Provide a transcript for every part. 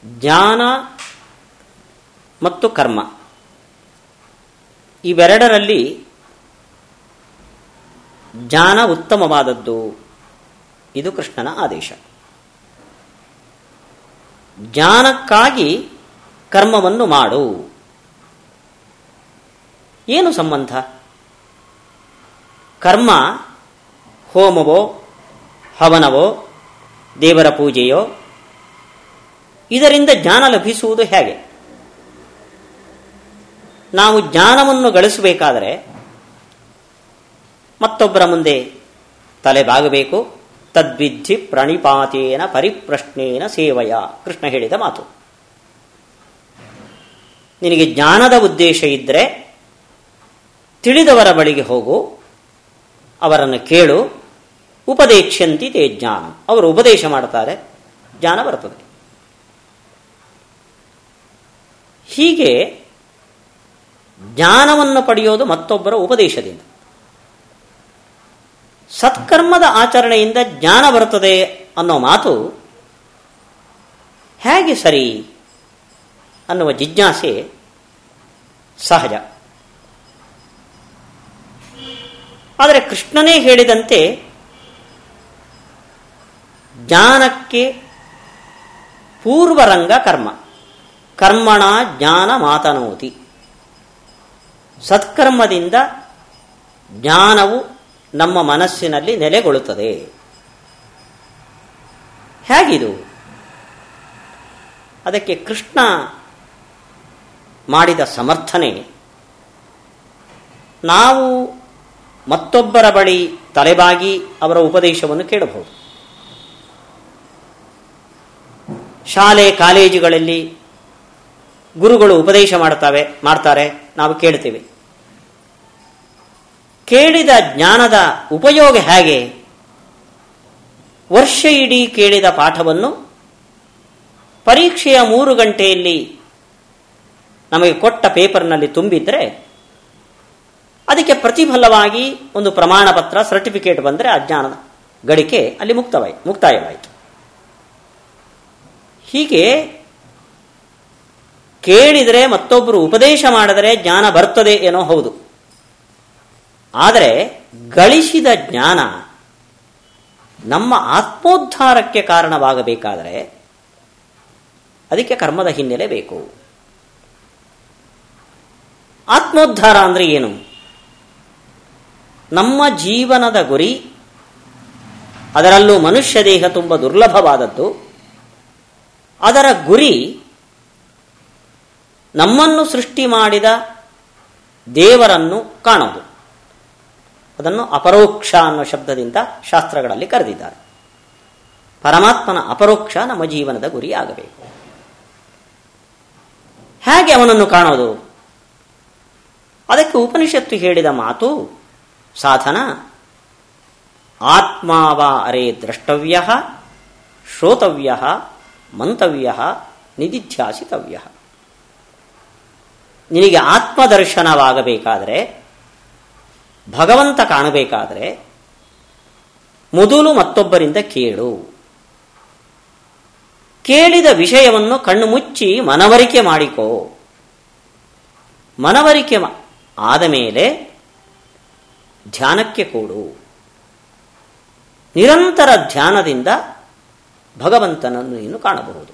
ಜ್ಞಾನ ಮತ್ತು ಕರ್ಮ ಇವೆರಡರಲ್ಲಿ ಜ್ಞಾನ ಉತ್ತಮವಾದದ್ದು ಇದು ಕೃಷ್ಣನ ಆದೇಶ ಜ್ಞಾನಕ್ಕಾಗಿ ಕರ್ಮವನ್ನು ಮಾಡು ಏನು ಸಂಬಂಧ ಕರ್ಮ ಹೋಮವೋ ಹವನವೋ ದೇವರ ಪೂಜೆಯೋ ಇದರಿಂದ ಜ್ಞಾನ ಲಭಿಸುವುದು ಹೇಗೆ ನಾವು ಜ್ಞಾನವನ್ನು ಗಳಿಸಬೇಕಾದರೆ ಮತ್ತೊಬ್ಬರ ಮುಂದೆ ತಲೆ ಬಾಗಬೇಕು ತದ್ವಿಧಿ ಪ್ರಣಿಪಾತೇನ ಪರಿಪ್ರಶ್ನೇನ ಸೇವಯ ಕೃಷ್ಣ ಹೇಳಿದ ಮಾತು ನಿನಗೆ ಜ್ಞಾನದ ಉದ್ದೇಶ ಇದ್ದರೆ ತಿಳಿದವರ ಬಳಿಗೆ ಹೋಗು ಅವರನ್ನು ಕೇಳು ಉಪದೇಶಂತಿ ತೇ ಜ್ಞಾನ ಅವರು ಉಪದೇಶ ಮಾಡುತ್ತಾರೆ ಜ್ಞಾನ ಬರುತ್ತದೆ ಹೀಗೆ ಜ್ಞಾನವನ್ನು ಪಡೆಯೋದು ಮತ್ತೊಬ್ಬರ ಉಪದೇಶದಿಂದ ಸತ್ಕರ್ಮದ ಆಚರಣೆಯಿಂದ ಜ್ಞಾನ ಬರುತ್ತದೆ ಅನ್ನೋ ಮಾತು ಹೇಗೆ ಸರಿ ಅನ್ನುವ ಜಿಜ್ಞಾಸೆ ಸಹಜ ಆದರೆ ಕೃಷ್ಣನೇ ಹೇಳಿದಂತೆ ಜ್ಞಾನಕ್ಕೆ ಪೂರ್ವರಂಗ ಕರ್ಮ ಕರ್ಮಣ ಜ್ಞಾನ ಮಾತನೋತಿ ಸತ್ಕರ್ಮದಿಂದ ಜ್ಞಾನವು ನಮ್ಮ ಮನಸ್ಸಿನಲ್ಲಿ ನೆಲೆಗೊಳ್ಳುತ್ತದೆ ಹೇಗಿದು ಅದಕ್ಕೆ ಕೃಷ್ಣ ಮಾಡಿದ ಸಮರ್ಥನೆ ನಾವು ಮತ್ತೊಬ್ಬರ ಬಳಿ ತಲೆಬಾಗಿ ಅವರ ಉಪದೇಶವನ್ನು ಕೇಳಬಹುದು ಶಾಲೆ ಕಾಲೇಜುಗಳಲ್ಲಿ ಗುರುಗಳು ಉಪದೇಶ ಮಾಡ್ತಾವೆ ಮಾಡ್ತಾರೆ ನಾವು ಕೇಳ್ತೇವೆ ಕೇಳಿದ ಜ್ಞಾನದ ಉಪಯೋಗ ಹೇಗೆ ವರ್ಷ ಇಡೀ ಕೇಳಿದ ಪಾಠವನ್ನು ಪರೀಕ್ಷೆಯ ಮೂರು ಗಂಟೆಯಲ್ಲಿ ನಮಗೆ ಕೊಟ್ಟ ಪೇಪರ್ನಲ್ಲಿ ತುಂಬಿದ್ರೆ ಅದಕ್ಕೆ ಪ್ರತಿಫಲವಾಗಿ ಒಂದು ಪ್ರಮಾಣ ಪತ್ರ ಸರ್ಟಿಫಿಕೇಟ್ ಬಂದರೆ ಆ ಜ್ಞಾನದ ಗಳಿಕೆ ಅಲ್ಲಿ ಮುಕ್ತವಾಯಿ ಮುಕ್ತಾಯವಾಯಿತು ಹೀಗೆ ಕೇಳಿದರೆ ಮತ್ತೊಬ್ಬರು ಉಪದೇಶ ಮಾಡಿದರೆ ಜ್ಞಾನ ಬರ್ತದೆ ಏನೋ ಹೌದು ಆದರೆ ಗಳಿಸಿದ ಜ್ಞಾನ ನಮ್ಮ ಆತ್ಮೋದ್ಧಾರಕ್ಕೆ ಕಾರಣವಾಗಬೇಕಾದರೆ ಅದಕ್ಕೆ ಕರ್ಮದ ಹಿನ್ನೆಲೆ ಬೇಕು ಆತ್ಮೋದ್ಧಾರ ಅಂದ್ರೆ ಏನು ನಮ್ಮ ಜೀವನದ ಗುರಿ ಅದರಲ್ಲೂ ಮನುಷ್ಯ ದೇಹ ತುಂಬ ದುರ್ಲಭವಾದದ್ದು ಅದರ ಗುರಿ ನಮ್ಮನ್ನು ಸೃಷ್ಟಿ ಮಾಡಿದ ದೇವರನ್ನು ಕಾಣೋದು ಅದನ್ನು ಅಪರೋಕ್ಷ ಅನ್ನೋ ಶಬ್ದದಿಂದ ಶಾಸ್ತ್ರಗಳಲ್ಲಿ ಕರೆದಿದ್ದಾರೆ ಪರಮಾತ್ಮನ ಅಪರೋಕ್ಷ ನಮ್ಮ ಜೀವನದ ಗುರಿ ಆಗಬೇಕು ಹೇಗೆ ಅವನನ್ನು ಕಾಣೋದು ಅದಕ್ಕೆ ಉಪನಿಷತ್ತು ಹೇಳಿದ ಮಾತು ಸಾಧನ ಆತ್ಮಾವ ಅರೆ ದ್ರಷ್ಟವ್ಯ ಶ್ರೋತವ್ಯ ಮಂತವ್ಯ ನಿಧಿಧ್ಯಾಸಿತವ್ಯ ನಿನಗೆ ಆತ್ಮದರ್ಶನವಾಗಬೇಕಾದರೆ ಭಗವಂತ ಕಾಣಬೇಕಾದರೆ ಮೊದಲು ಮತ್ತೊಬ್ಬರಿಂದ ಕೇಳು ಕೇಳಿದ ವಿಷಯವನ್ನು ಕಣ್ಣು ಮುಚ್ಚಿ ಮನವರಿಕೆ ಮಾಡಿಕೋ ಮನವರಿಕೆ ಆದ ಮೇಲೆ ಧ್ಯಾನಕ್ಕೆ ಕೂಡು ನಿರಂತರ ಧ್ಯಾನದಿಂದ ಭಗವಂತನನ್ನು ನೀನು ಕಾಣಬಹುದು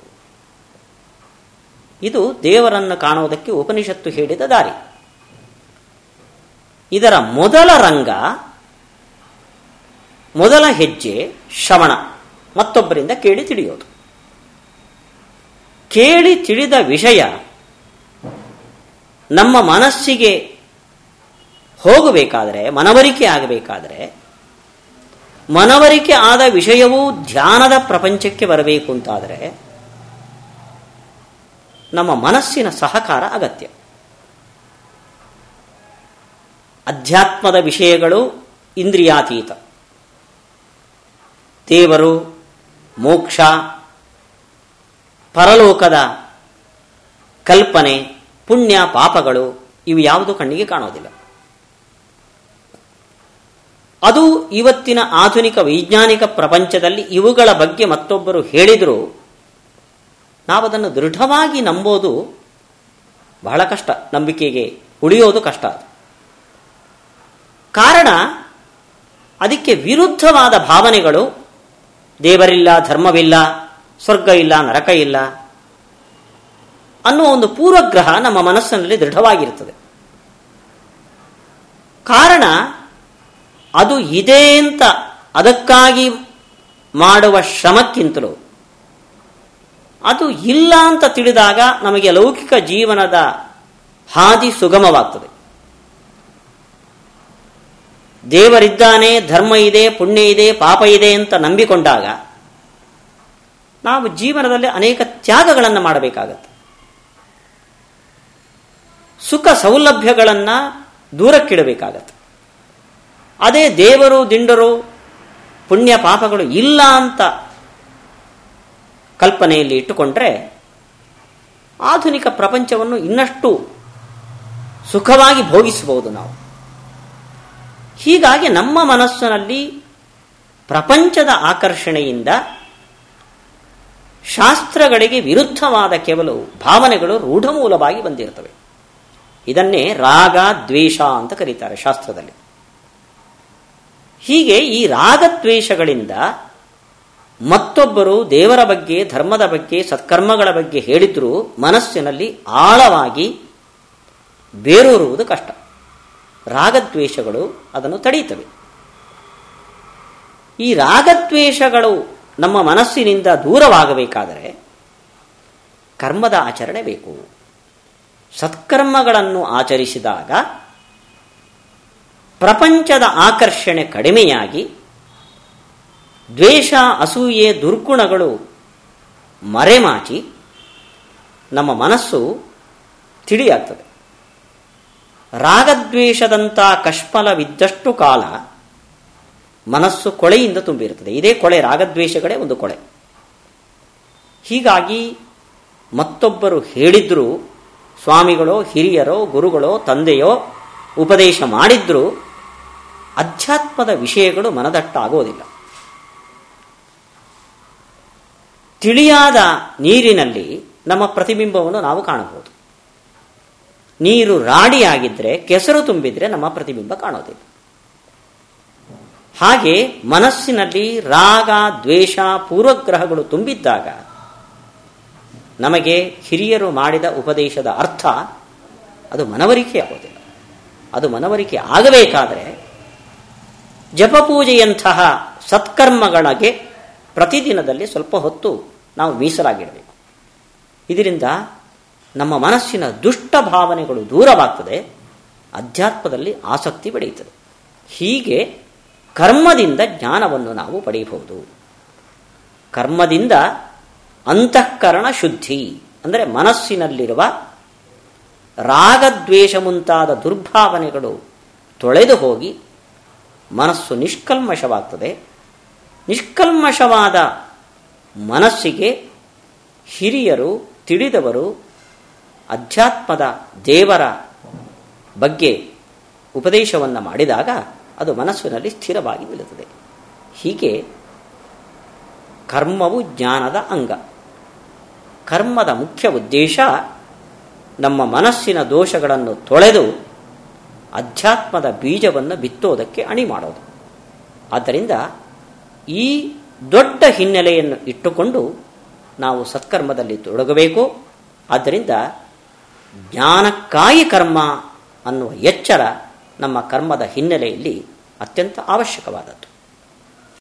ಇದು ದೇವರನ್ನು ಕಾಣುವುದಕ್ಕೆ ಉಪನಿಷತ್ತು ಹೇಳಿದ ದಾರಿ ಇದರ ಮೊದಲ ರಂಗ ಮೊದಲ ಹೆಜ್ಜೆ ಶ್ರವಣ ಮತ್ತೊಬ್ಬರಿಂದ ಕೇಳಿ ತಿಳಿಯೋದು ಕೇಳಿ ತಿಳಿದ ವಿಷಯ ನಮ್ಮ ಮನಸ್ಸಿಗೆ ಹೋಗಬೇಕಾದರೆ ಮನವರಿಕೆ ಆಗಬೇಕಾದರೆ ಮನವರಿಕೆ ಆದ ವಿಷಯವೂ ಧ್ಯಾನದ ಪ್ರಪಂಚಕ್ಕೆ ಬರಬೇಕು ಅಂತಾದರೆ ನಮ್ಮ ಮನಸ್ಸಿನ ಸಹಕಾರ ಅಗತ್ಯ ಅಧ್ಯಾತ್ಮದ ವಿಷಯಗಳು ಇಂದ್ರಿಯಾತೀತ ದೇವರು ಮೋಕ್ಷ ಪರಲೋಕದ ಕಲ್ಪನೆ ಪುಣ್ಯ ಪಾಪಗಳು ಇವು ಯಾವುದು ಕಣ್ಣಿಗೆ ಕಾಣೋದಿಲ್ಲ ಅದು ಇವತ್ತಿನ ಆಧುನಿಕ ವೈಜ್ಞಾನಿಕ ಪ್ರಪಂಚದಲ್ಲಿ ಇವುಗಳ ಬಗ್ಗೆ ಮತ್ತೊಬ್ಬರು ಹೇಳಿದರೂ ನಾವದನ್ನು ದೃಢವಾಗಿ ನಂಬೋದು ಬಹಳ ಕಷ್ಟ ನಂಬಿಕೆಗೆ ಉಳಿಯೋದು ಕಷ್ಟ ಅದು ಕಾರಣ ಅದಕ್ಕೆ ವಿರುದ್ಧವಾದ ಭಾವನೆಗಳು ದೇವರಿಲ್ಲ ಧರ್ಮವಿಲ್ಲ ಸ್ವರ್ಗ ಇಲ್ಲ ನರಕ ಇಲ್ಲ ಅನ್ನುವ ಒಂದು ಪೂರ್ವಗ್ರಹ ನಮ್ಮ ಮನಸ್ಸಿನಲ್ಲಿ ದೃಢವಾಗಿರುತ್ತದೆ ಕಾರಣ ಅದು ಇದೆ ಅಂತ ಅದಕ್ಕಾಗಿ ಮಾಡುವ ಶ್ರಮಕ್ಕಿಂತಲೂ ಅದು ಇಲ್ಲ ಅಂತ ತಿಳಿದಾಗ ನಮಗೆ ಲೌಕಿಕ ಜೀವನದ ಹಾದಿ ಸುಗಮವಾಗ್ತದೆ ದೇವರಿದ್ದಾನೆ ಧರ್ಮ ಇದೆ ಪುಣ್ಯ ಇದೆ ಪಾಪ ಇದೆ ಅಂತ ನಂಬಿಕೊಂಡಾಗ ನಾವು ಜೀವನದಲ್ಲಿ ಅನೇಕ ತ್ಯಾಗಗಳನ್ನು ಮಾಡಬೇಕಾಗತ್ತೆ ಸುಖ ಸೌಲಭ್ಯಗಳನ್ನು ದೂರಕ್ಕಿಡಬೇಕಾಗತ್ತೆ ಅದೇ ದೇವರು ದಿಂಡರು ಪುಣ್ಯ ಪಾಪಗಳು ಇಲ್ಲ ಅಂತ ಕಲ್ಪನೆಯಲ್ಲಿ ಇಟ್ಟುಕೊಂಡ್ರೆ ಆಧುನಿಕ ಪ್ರಪಂಚವನ್ನು ಇನ್ನಷ್ಟು ಸುಖವಾಗಿ ಭೋಗಿಸಬಹುದು ನಾವು ಹೀಗಾಗಿ ನಮ್ಮ ಮನಸ್ಸಿನಲ್ಲಿ ಪ್ರಪಂಚದ ಆಕರ್ಷಣೆಯಿಂದ ಶಾಸ್ತ್ರಗಳಿಗೆ ವಿರುದ್ಧವಾದ ಕೆಲವು ಭಾವನೆಗಳು ರೂಢಮೂಲವಾಗಿ ಬಂದಿರ್ತವೆ ಇದನ್ನೇ ರಾಗ ದ್ವೇಷ ಅಂತ ಕರೀತಾರೆ ಶಾಸ್ತ್ರದಲ್ಲಿ ಹೀಗೆ ಈ ರಾಗದ್ವೇಷಗಳಿಂದ ಮತ್ತೊಬ್ಬರು ದೇವರ ಬಗ್ಗೆ ಧರ್ಮದ ಬಗ್ಗೆ ಸತ್ಕರ್ಮಗಳ ಬಗ್ಗೆ ಹೇಳಿದ್ರೂ ಮನಸ್ಸಿನಲ್ಲಿ ಆಳವಾಗಿ ಬೇರೂರುವುದು ಕಷ್ಟ ರಾಗದ್ವೇಷಗಳು ಅದನ್ನು ತಡೀತವೆ ಈ ರಾಗದ್ವೇಷಗಳು ನಮ್ಮ ಮನಸ್ಸಿನಿಂದ ದೂರವಾಗಬೇಕಾದರೆ ಕರ್ಮದ ಆಚರಣೆ ಬೇಕು ಸತ್ಕರ್ಮಗಳನ್ನು ಆಚರಿಸಿದಾಗ ಪ್ರಪಂಚದ ಆಕರ್ಷಣೆ ಕಡಿಮೆಯಾಗಿ ದ್ವೇಷ ಅಸೂಯೆ ದುರ್ಗುಣಗಳು ಮರೆಮಾಚಿ ನಮ್ಮ ಮನಸ್ಸು ತಿಳಿಯಾಗ್ತದೆ ರಾಗದ್ವೇಷದಂಥ ಕಷ್ಮಲವಿದ್ದಷ್ಟು ಕಾಲ ಮನಸ್ಸು ಕೊಳೆಯಿಂದ ತುಂಬಿರುತ್ತದೆ ಇದೇ ಕೊಳೆ ರಾಗದ್ವೇಷಗಳೇ ಒಂದು ಕೊಳೆ ಹೀಗಾಗಿ ಮತ್ತೊಬ್ಬರು ಹೇಳಿದ್ರು ಸ್ವಾಮಿಗಳೋ ಹಿರಿಯರೋ ಗುರುಗಳೋ ತಂದೆಯೋ ಉಪದೇಶ ಮಾಡಿದ್ರೂ ಅಧ್ಯಾತ್ಮದ ವಿಷಯಗಳು ಮನದಟ್ಟಾಗೋದಿಲ್ಲ ತಿಳಿಯಾದ ನೀರಿನಲ್ಲಿ ನಮ್ಮ ಪ್ರತಿಬಿಂಬವನ್ನು ನಾವು ಕಾಣಬಹುದು ನೀರು ರಾಡಿಯಾಗಿದ್ದರೆ ಕೆಸರು ತುಂಬಿದ್ರೆ ನಮ್ಮ ಪ್ರತಿಬಿಂಬ ಕಾಣೋದಿಲ್ಲ ಹಾಗೆ ಮನಸ್ಸಿನಲ್ಲಿ ರಾಗ ದ್ವೇಷ ಪೂರ್ವಗ್ರಹಗಳು ತುಂಬಿದ್ದಾಗ ನಮಗೆ ಹಿರಿಯರು ಮಾಡಿದ ಉಪದೇಶದ ಅರ್ಥ ಅದು ಮನವರಿಕೆ ಆಗೋದಿಲ್ಲ ಅದು ಮನವರಿಕೆ ಆಗಬೇಕಾದರೆ ಜಪಪೂಜೆಯಂತಹ ಸತ್ಕರ್ಮಗಳಿಗೆ ಪ್ರತಿದಿನದಲ್ಲಿ ಸ್ವಲ್ಪ ಹೊತ್ತು ನಾವು ಮೀಸಲಾಗಿಡಬೇಕು ಇದರಿಂದ ನಮ್ಮ ಮನಸ್ಸಿನ ದುಷ್ಟ ಭಾವನೆಗಳು ದೂರವಾಗ್ತದೆ ಅಧ್ಯಾತ್ಮದಲ್ಲಿ ಆಸಕ್ತಿ ಬೆಳೆಯುತ್ತದೆ ಹೀಗೆ ಕರ್ಮದಿಂದ ಜ್ಞಾನವನ್ನು ನಾವು ಪಡೆಯಬಹುದು ಕರ್ಮದಿಂದ ಅಂತಃಕರಣ ಶುದ್ಧಿ ಅಂದರೆ ಮನಸ್ಸಿನಲ್ಲಿರುವ ರಾಗದ್ವೇಷ ಮುಂತಾದ ದುರ್ಭಾವನೆಗಳು ತೊಳೆದು ಹೋಗಿ ಮನಸ್ಸು ನಿಷ್ಕಲ್ಮಶವಾಗ್ತದೆ ನಿಷ್ಕಲ್ಮಶವಾದ ಮನಸ್ಸಿಗೆ ಹಿರಿಯರು ತಿಳಿದವರು ಅಧ್ಯಾತ್ಮದ ದೇವರ ಬಗ್ಗೆ ಉಪದೇಶವನ್ನು ಮಾಡಿದಾಗ ಅದು ಮನಸ್ಸಿನಲ್ಲಿ ಸ್ಥಿರವಾಗಿ ನಿಲ್ಲುತ್ತದೆ ಹೀಗೆ ಕರ್ಮವು ಜ್ಞಾನದ ಅಂಗ ಕರ್ಮದ ಮುಖ್ಯ ಉದ್ದೇಶ ನಮ್ಮ ಮನಸ್ಸಿನ ದೋಷಗಳನ್ನು ತೊಳೆದು ಅಧ್ಯಾತ್ಮದ ಬೀಜವನ್ನು ಬಿತ್ತೋದಕ್ಕೆ ಅಣಿ ಮಾಡೋದು ಆದ್ದರಿಂದ ಈ ದೊಡ್ಡ ಹಿನ್ನೆಲೆಯನ್ನು ಇಟ್ಟುಕೊಂಡು ನಾವು ಸತ್ಕರ್ಮದಲ್ಲಿ ತೊಡಗಬೇಕು ಆದ್ದರಿಂದ ಜ್ಞಾನಕ್ಕಾಯಿ ಕರ್ಮ ಅನ್ನುವ ಎಚ್ಚರ ನಮ್ಮ ಕರ್ಮದ ಹಿನ್ನೆಲೆಯಲ್ಲಿ ಅತ್ಯಂತ ಅವಶ್ಯಕವಾದದ್ದು